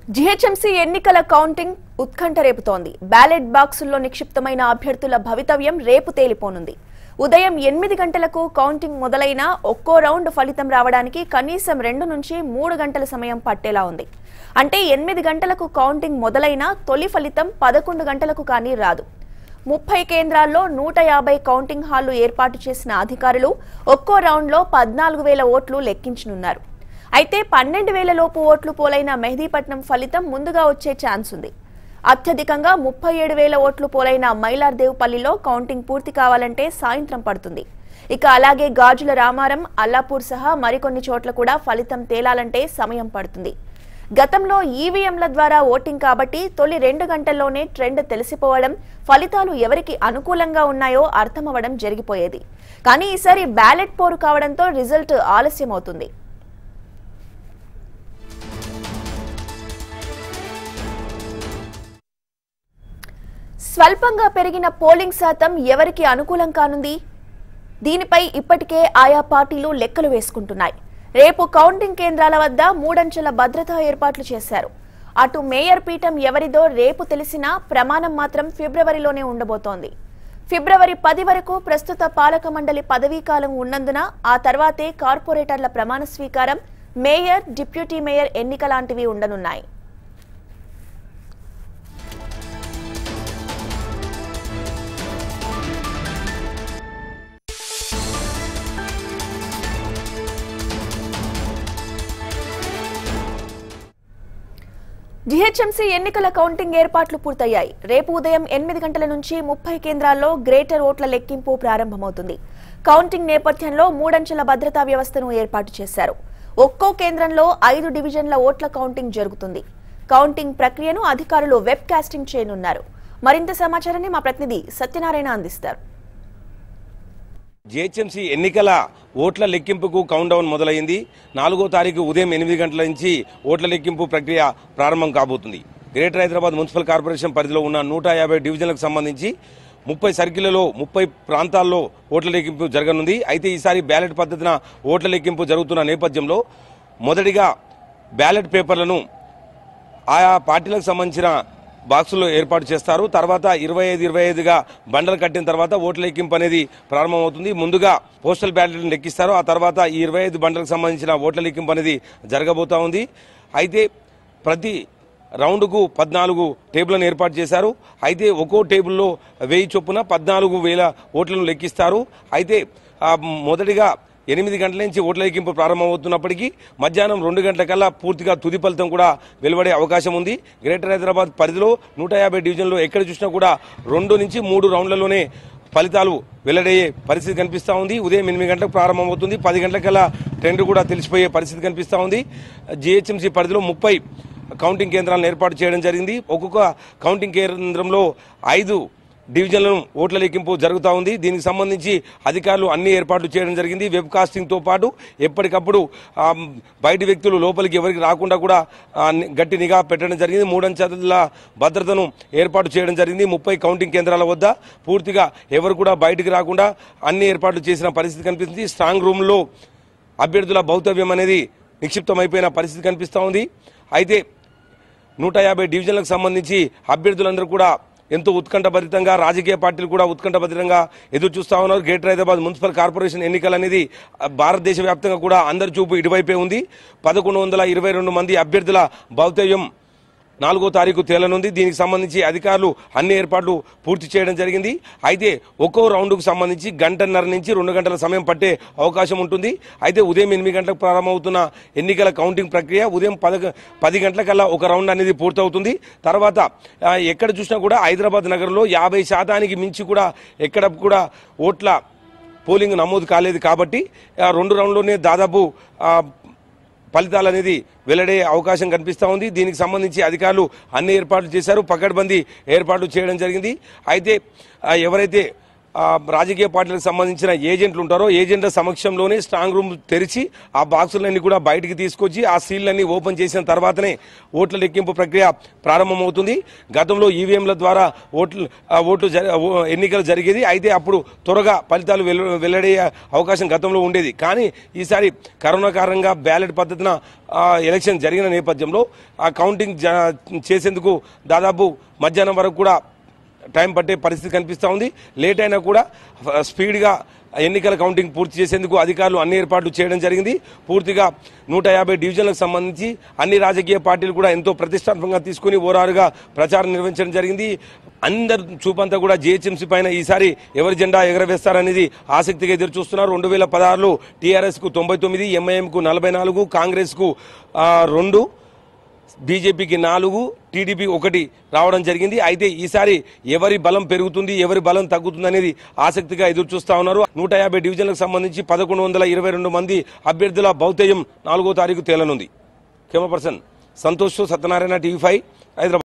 GHMC ఎన్నికల counting ఉత్కంఠ రేపుతోంది బ్యాలెట్ బాక్సుల్లో నిక్షిప్తమైన అభ్యర్థుల భవితవ్యం రేపు తేలిపోనుంది ఉదయం ఎనిమిది గంటలకు కౌంటింగ్ మొదలైన ఒక్కో రౌండ్ ఫలితం రావడానికి కనీసం రెండు నుంచి మూడు గంటల సమయం పట్టేలా ఉంది అంటే ఎనిమిది గంటలకు కౌంటింగ్ మొదలైన తొలి ఫలితం పదకొండు గంటలకు కానీ రాదు ముప్పై కేంద్రాల్లో నూట యాభై కౌంటింగ్ హాళ్లు ఏర్పాటు చేసిన అధికారులు ఒక్కో రౌండ్లో పద్నాలుగు వేల ఓట్లు లెక్కించనున్నారు అయితే పన్నెండు వేల లోపు ఓట్లు పోలైన మెహదీపట్నం ఫలితం ముందుగా వచ్చే ఛాన్స్ ఉంది అత్యధికంగా ముప్పై ఏడు వేల ఓట్లు పోలైన మైలార్దేవ్పల్లిలో కౌంటింగ్ పూర్తి కావాలంటే సాయంత్రం పడుతుంది ఇక అలాగే గాజుల రామారం అల్లాపూర్ సహా మరికొన్ని చోట్ల కూడా ఫలితం తేలాలంటే సమయం పడుతుంది గతంలో ఈవీఎంల ద్వారా ఓటింగ్ కాబట్టి తొలి రెండు గంటల్లోనే ట్రెండ్ తెలిసిపోవడం ఫలితాలు ఎవరికి అనుకూలంగా ఉన్నాయో అర్థమవడం జరిగిపోయేది కానీ ఈసారి బ్యాలెట్ పోరు కావడంతో రిజల్ట్ ఆలస్యమవుతుంది స్వల్పంగా పెరిగిన పోలింగ్ శాతం ఎవరికి అనుకూలం కానుంది దీనిపై ఇప్పటికే ఆయా పార్టీలు లెక్కలు వేసుకుంటున్నాయి రేపు కౌంటింగ్ కేంద్రాల వద్ద మూడంచెల భద్రతా ఏర్పాట్లు చేశారు అటు మేయర్ పీఠం ఎవరిదో రేపు తెలిసినా ప్రమాణం మాత్రం ఫిబ్రవరిలోనే ఉండబోతోంది ఫిబ్రవరి పది వరకు ప్రస్తుత పాలక మండలి పదవీకాలం ఉన్నందున ఆ తర్వాతే కార్పొరేటర్ల ప్రమాణ స్వీకారం మేయర్ డిప్యూటీ మేయర్ ఎన్నిక లాంటివి ఉండనున్నాయి జీహెచ్ఎంసీ ఎన్నికల కౌంటింగ్ ఏర్పాట్లు పూర్తయ్యాయి రేపు ఉదయం ఎనిమిది గంటల నుంచి ముప్పై కేంద్రాల్లో గ్రేటర్ ఓట్ల లెక్కింపు ప్రారంభమవుతుంది కౌంటింగ్ నేపథ్యంలో మూడంచెల భద్రతా వ్యవస్థను ఏర్పాటు చేశారు ఒక్కో కేంద్రంలో ఐదు డివిజన్ల ఓట్ల కౌంటింగ్ జరుగుతుంది కౌంటింగ్ ప్రక్రియను అధికారులు వెబ్ కాస్టింగ్ చేయనున్నారు మరింత సమాచారాన్ని మా ప్రతినిధి సత్యనారాయణ అందిస్తారు జిహెచ్ఎంసీ ఎన్నికల ఓట్ల లెక్కింపుకు కౌంట్ డౌన్ మొదలైంది నాలుగో తారీఖు ఉదయం ఎనిమిది గంటల నుంచి ఓట్ల లెక్కింపు ప్రక్రియ ప్రారంభం కాబోతుంది గ్రేటర్ హైదరాబాద్ మున్సిపల్ కార్పొరేషన్ పరిధిలో ఉన్న నూట యాభై డివిజన్లకు సంబంధించి ముప్పై సర్కిళ్లలో ముప్పై ప్రాంతాల్లో ఓట్ల లెక్కింపు జరగనుంది అయితే ఈసారి బ్యాలెట్ పద్ధతిన ఓట్ల లెక్కింపు జరుగుతున్న నేపథ్యంలో మొదటిగా బ్యాలెట్ పేపర్లను ఆయా పార్టీలకు సంబంధించిన బాక్సుల్లో ఏర్పాటు చేస్తారు తర్వాత ఇరవై ఐదు ఇరవై ఐదుగా బండలు కట్టిన తర్వాత ఓట్ల లెక్కింపు అనేది ప్రారంభమవుతుంది ముందుగా పోస్టల్ బ్యాలెట్లను లెక్కిస్తారు ఆ తర్వాత ఈ ఇరవై ఐదు బండలకు సంబంధించిన ఓట్ల లెక్కింపు అనేది జరగబోతా ఉంది అయితే ప్రతి రౌండ్కు పద్నాలుగు టేబుల్లను ఏర్పాటు చేశారు అయితే ఒక్కో టేబుల్లో వెయ్యి చొప్పున పద్నాలుగు వేల ఓట్లను లెక్కిస్తారు అయితే ఆ, మొదటిగా ఎనిమిది గంటల నుంచి ఓట్ల లెక్కింపు ప్రారంభమవుతున్నప్పటికీ మధ్యాహ్నం రెండు గంటలకల్లా పూర్తిగా తుది ఫలితం కూడా వెలువడే అవకాశం ఉంది గ్రేటర్ హైదరాబాద్ పరిధిలో నూట యాభై డివిజన్లో ఎక్కడ చూసినా కూడా రెండు నుంచి మూడు రౌండ్లలోనే ఫలితాలు వెల్లడయ్యే పరిస్థితి కనిపిస్తూ ఉంది ఉదయం ఎనిమిది గంటలకు ప్రారంభమవుతుంది పది గంటలకల్లా ట్రెండ్ కూడా తెలిసిపోయే పరిస్థితి కనిపిస్తూ ఉంది జిహెచ్ఎంసీ పరిధిలో ముప్పై కౌంటింగ్ కేంద్రాలను ఏర్పాటు చేయడం జరిగింది ఒక్కొక్క కౌంటింగ్ కేంద్రంలో ఐదు డివిజన్లను ఓట్ల లెక్కింపు జరుగుతూ ఉంది దీనికి సంబంధించి అధికారులు అన్ని ఏర్పాట్లు చేయడం జరిగింది వెబ్ కాస్టింగ్తో పాటు ఎప్పటికప్పుడు ఆ, బయటి వ్యక్తులు లోపలికి ఎవరికి రాకుండా కూడా ఆ, ని- గట్టి నిఘా పెట్టడం జరిగింది మూడంచెల భద్రతను ఏర్పాటు చేయడం జరిగింది ముప్పై కౌంటింగ్ కేంద్రాల వద్ద పూర్తిగా ఎవరు కూడా బయటికి రాకుండా అన్ని ఏర్పాట్లు చేసిన పరిస్థితి కనిపిస్తుంది స్ట్రాంగ్ రూమ్లో అభ్యర్థుల భౌతవ్యం అనేది నిక్షిప్తమైపోయిన పరిస్థితి కనిపిస్తూ ఉంది అయితే నూట యాభై డివిజన్లకు సంబంధించి అభ్యర్థులందరూ కూడా ఎంతో ఉత్కంఠభరితంగా రాజకీయ పార్టీలు కూడా ఉత్కంఠభరితంగా ఎదురు చూస్తా ఉన్నారు గ్రేటర్ హైదరాబాద్ మున్సిపల్ కార్పొరేషన్ ఎన్నికలు అనేది ఆ, భారతదేశ వ్యాప్తంగా కూడా అందరి చూపు ఇటువైపే ఉంది పదకొండు వందల ఇరవై రెండు మంది అభ్యర్థుల భౌతవ్యం నాలుగో తారీఖు తేలనుంది దీనికి సంబంధించి అధికారులు అన్ని ఏర్పాట్లు పూర్తి చేయడం జరిగింది అయితే ఒక్కో రౌండ్కు సంబంధించి గంటన్నర నుంచి రెండు గంటల సమయం పట్టే అవకాశం ఉంటుంది అయితే ఉదయం ఎనిమిది గంటలకు ప్రారంభమవుతున్న ఎన్నికల కౌంటింగ్ ప్రక్రియ ఉదయం పద పది గంటలకల్లా ఒక రౌండ్ అనేది పూర్తవుతుంది తర్వాత ఆ, ఎక్కడ చూసినా కూడా హైదరాబాద్ నగరంలో యాభై శాతానికి మించి కూడా ఎక్కడ కూడా ఓట్ల పోలింగ్ నమోదు కాలేదు కాబట్టి ఆ, రెండు రౌండ్లోనే దాదాపు ఆ, ఫలితాలు అనేది వెల్లడే అవకాశం కనిపిస్తూ ఉంది దీనికి సంబంధించి అధికారులు అన్ని ఏర్పాట్లు చేశారు పకడ్బందీ ఏర్పాట్లు చేయడం జరిగింది అయితే ఆ, ఎవరైతే ఆ, రాజకీయ పార్టీలకు సంబంధించిన ఏజెంట్లు ఉంటారో ఏజెంట్ల సమక్షంలోనే స్ట్రాంగ్ రూమ్ తెరిచి ఆ బాక్సులన్నీ కూడా బయటికి తీసుకొచ్చి ఆ సీల్లన్నీ ఓపెన్ చేసిన తర్వాతనే ఓట్ల లెక్కింపు ప్రక్రియ ప్రారంభమవుతుంది గతంలో ఈవీఎంల ద్వారా ఓట్లు ఆ, ఓట్లు జరి- ఓ- ఎన్నికలు జరిగేది అయితే అప్పుడు త్వరగా ఫలితాలు వెల్ల- వెల్లడయ్యే అవకాశం గతంలో ఉండేది కానీ ఈసారి కరోనా కారణంగా బ్యాలెట్ పద్ధతిన ఆ, ఎలక్షన్ జరిగిన నేపథ్యంలో ఆ కౌంటింగ్ జ- చేసేందుకు దాదాపు మధ్యాహ్నం వరకు కూడా టైం పట్టే పరిస్థితి కనిపిస్తూ ఉంది లేట్ అయినా కూడా ఫ- స్పీడ్గా ఎన్నికల కౌంటింగ్ పూర్తి చేసేందుకు అధికారులు అన్ని ఏర్పాట్లు చేయడం జరిగింది పూర్తిగా నూట యాభై డివిజన్లకు సంబంధించి అన్ని రాజకీయ పార్టీలు కూడా ఎంతో ప్రతిష్టాత్మకంగా తీసుకుని ఓరారుగా ప్రచారం నిర్వహించడం జరిగింది అందరు చూపంతా కూడా జిహెచ్ఎంసీ పైన ఈసారి ఎవరి జెండా ఎగరవేస్తారనేది ఆసక్తిగా ఎదురు చూస్తున్నారు రెండు వేల పదహారులో టీఆర్ఎస్కు తొంభై తొమ్మిది ఎంఐఎంకు నలభై నాలుగు కాంగ్రెస్కు ఆ, రెండు బీజేపీకి నాలుగు టీడీపీ ఒకటి రావడం జరిగింది అయితే ఈసారి ఎవరి బలం పెరుగుతుంది ఎవరి బలం తగ్గుతుంది అనేది ఆసక్తిగా ఎదురు చూస్తా ఉన్నారు నూట యాభై డివిజన్లకు సంబంధించి పదకొండు వందల ఇరవై రెండు మంది అభ్యర్థుల భౌతేయం నాలుగో తారీఖు తేలనుంది camera person Santosh Satyanarayana TV five Hyderabad